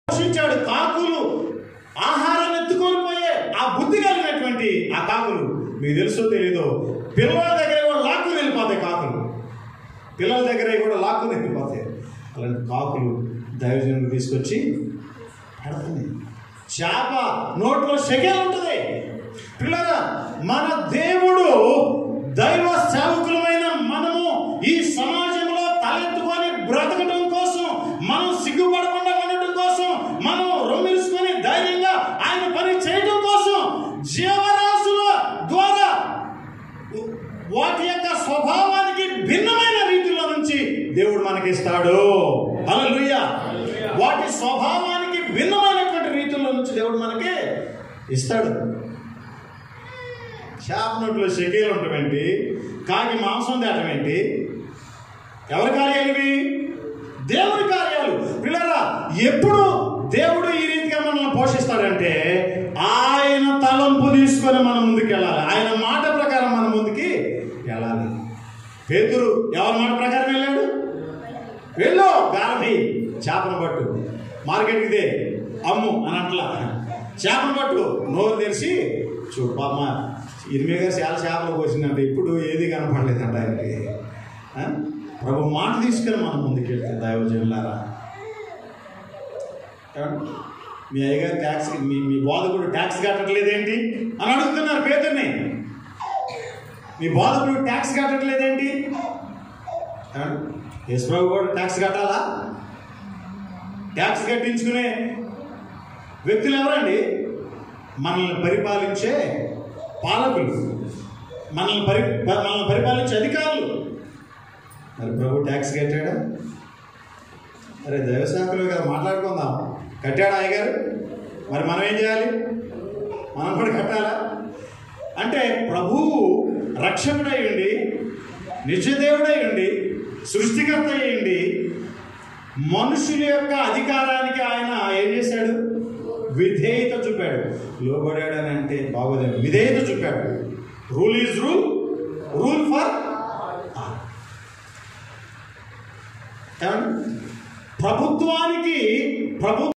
పోషించాడు కాకులు ఆహారం ఎత్తుకొని పోయే ఆ బుద్ధి కలిగినటువంటి ఆ కాకులు మీకు తెలుసో తెలీదో పిల్లల దగ్గర కూడా లాక్కుని వెళ్ళిపోతాయి కాకులు పిల్లల దగ్గర కూడా లాక్కుని వెళ్ళిపోతాయి అలాంటి కాకులు దైవజనులు తీసుకొచ్చి పెడుతుంది చేప నోట్లో శకేలు ఉంటుంది పిల్లరా మన దేవుడు దైవ సేవకులమైన మనము ఈ సమాజంలో తలెత్తుకొని బ్రతకడం కోసం మనం సిగ్గుపడకుండా ఉండటం కోసం మనం రొమ్మిరుసుకొని ధైర్యంగా ఆయన పని చేయడం కోసం జీవరాశుల ద్వారా వాటి యొక్క స్వభావానికి భిన్నమైన రీతిలో నుంచి దేవుడు మనకి ఇస్తాడు హల్లెలూయా వాటి స్వభావానికి భిన్నమైనటువంటి రీతిలో నుంచి దేవుడు మనకి ఇస్తాడు చేప నోట్లో షకీలు ఉండటం ఏంటి కాకి మాంసం తేటం ఏంటి ఎవరి కార్యాలు ఇవి దేవుడి కార్యాలు పిల్లరా ఎప్పుడు దేవుడు ఈ రీతిగా మనల్ని పోషిస్తాడంటే ఆయన తలంపు తీసుకొని మన ముందుకు వెళ్ళాలి ఆయన మాట ప్రకారం మన ముందుకి వెళ్ళాలి పేతురు ఎవరి మాట ప్రకారం వెళ్ళాడు వెళ్ళు గారమి చేపను పట్టు మార్కెట్కి దే అమ్ము అని అట్లా చేపను పట్టు నోరు తెరిచి చూడు పాప ఇరిమే గారు చాలా చేపలు పోసిందంటే ఇప్పుడు ఏది కనపడలేదంట ఆయనకి ఆ? ప్రభు మాట తీసుకొని మనం ముందుకు వెళ్తే దైవజనులారా ఏమండి? మీ అయ్యగారు ట్యాక్స్ మీ మీ బోధకుడు ట్యాక్స్ కట్టట్లేదేంటి అని అడుగుతున్నారు పేదర్ని మీ బోధకుడు ట్యాక్స్ కట్టట్లేదేంటి ఏమండి? యేసుప్రభు కూడా ట్యాక్స్ కట్టాలా ట్యాక్స్ కట్టించుకునే వ్యక్తులు ఎవరండి మనల్ని పరిపాలించే పాలకులు మనల్ని పరి మనల్ని పరిపాలించే అధికారులు మరి ప్రభు ట్యాక్స్ కట్టాడా అరే దైవశాఖలు గారు మాట్లాడుకుందాం కట్టాడా అయ్యగారు మరి మనం ఏం చేయాలి మనం కూడా కట్టాలా అంటే ప్రభువు రక్షకుడై ఉండి నిత్యదేవుడై ఉండి సృష్టికర్త అయ్యండి మనుషుల యొక్క అధికారానికి ఆయన ఏం చేశాడు విధేయత చూపాడు లోబడాడని అంటే బాగోదేమో విధేయత చూపాడు rule is rule rule for ప్రభుత్వానికి ప్రభు